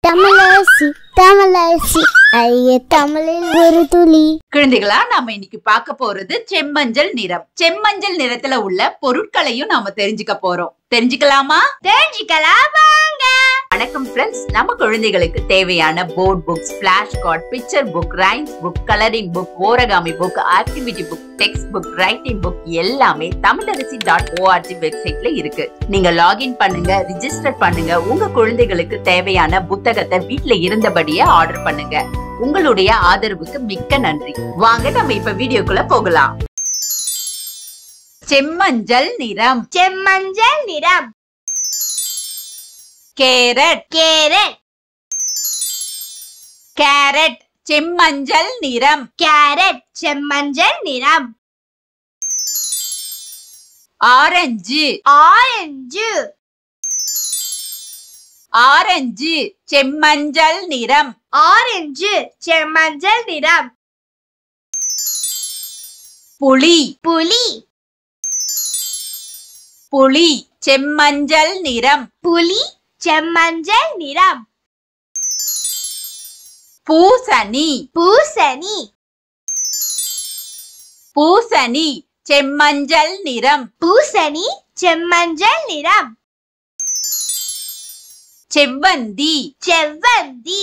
தமிழரசி தமிழரசி ஐய தமிழில் ஒரு துளி குழந்தைகளா நாம இன்னைக்கு பார்க்க போறது செம்மஞ்சள் நிறம் செம்மஞ்சள் நிறத்துல உள்ள பொருட்களையும் நாம தெரிஞ்சுக்க போறோம் தெரிஞ்சுக்கலாமா தெரிஞ்சுக்கலாம் வாங்க வணக்கம் ஃப்ரெண்ட்ஸ் நம்ம குழந்தைகளுக்கு தேவையான board books flash card picture book rhymes book colouring book origami book activity book text book writing book எல்லாமே தமிழரசி டாட் ஓஆர்ஜி வெப்சைட்ல இருக்கு நீங்க லாகின் பண்ணுங்க ரிஜிஸ்டர் பண்ணுங்க உங்க குழந்தைகளுக்கு தேவையான புத்தகத்தை வீட்ல இருந்தபடியே ஆர்டர் பண்ணுங்க உங்களுடைய ஆதரவுக்கு மிக்க நன்றி வாங்க நம்ம இப்ப வீடியோக்குள்ள போகலாம் செம்மஞ்சள் நிறம் செம்மஞ்சள் நிறம் கேரட் கேரட் கேரட் செம்மஞ்சள் நிறம் கேரட் செம்மஞ்சள் நிறம் ஆரஞ்சு ஆரஞ்சு ஆரஞ்சு செம்மஞ்சள் நிறம் ஆரஞ்சு செம்மஞ்சள் நிறம் புளி புலி புளி செம்மஞ்சள் நிறம் புலி செம்மஞ்சள் நிறம் பூசணி பூசணி பூசணி செம்மஞ்சள் நிறம் பூசணி செம்மஞ்சள் நிறம் செவ்வந்தி செவ்வந்தி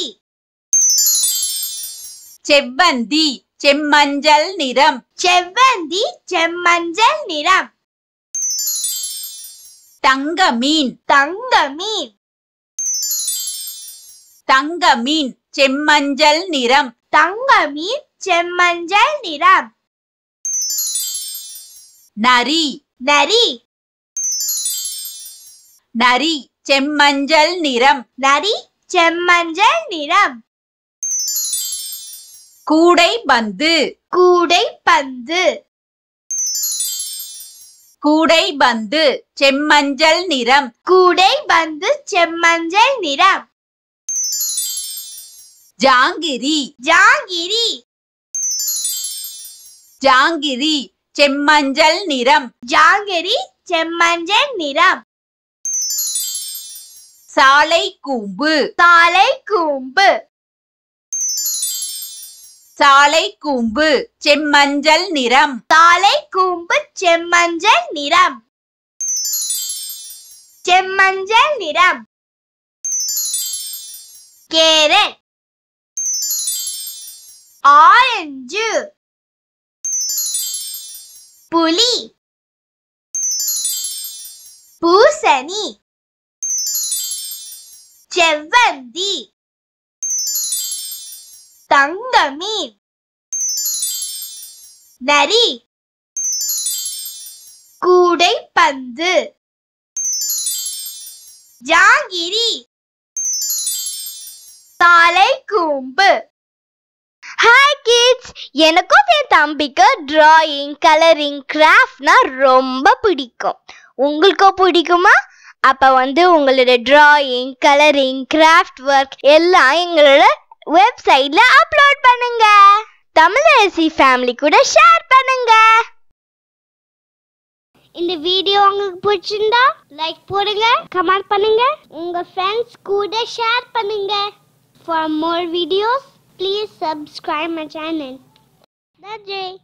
செவ்வந்தி செம்மஞ்சள் நிறம் செவ்வந்தி செம்மஞ்சள் நிறம் தங்க மீன் தங்க மீன் தங்க மீன் செம்மஞ்சள் நிறம் தங்க மீன் செம்மஞ்சள் நிறம் நரி நரி நரி செம்மஞ்சள் நிறம் நரி செம்மஞ்சள் நிறம் கூடை பந்து கூடை பந்து கூடை பந்து செம்மஞ்சள் நிறம் கூடை பந்து செம்மஞ்சள் நிறம் ஜாங்கிரி ஜாங்கிரி ஜாங்கிரி செம்மஞ்சள் நிறம் ஜாங்கிரி செம்மஞ்சள் நிறம் சாலை கூம்பு தாலை கூம்பு சாலை கூம்பு செம்மஞ்சள் நிறம் தாலை கூம்பு செம்மஞ்சள் நிறம் செம்மஞ்சள் நிறம் கேரட் ஆரஞ்சு புலி பூசணி செவ்வந்தி தங்க மீன் நரி கூடை பந்து ஜாங்கிரி தாலை கூம்பு ஹாய் கிட்ஸ் எனக்கும் என் தம்பிக்கு டிராயிங் கலரிங் கிராஃப்ட்னா ரொம்ப பிடிக்கும் உங்களுக்கும் பிடிக்குமா அப்ப வந்து உங்களோட டிராயிங் கலரிங் கிராஃப்ட் ஒர்க் எல்லாம் எங்களோட வெப்சைட்ல அப்லோட் பண்ணுங்க தமிழரசி ஃபேமிலி கூட ஷேர் பண்ணுங்க இந்த வீடியோ உங்களுக்கு பிடிச்சிருந்தா லைக் போடுங்க கமெண்ட் பண்ணுங்க உங்க ஃப்ரெண்ட்ஸ் கூட ஷேர் பண்ணுங்க for more videos please subscribe my channel நன்றி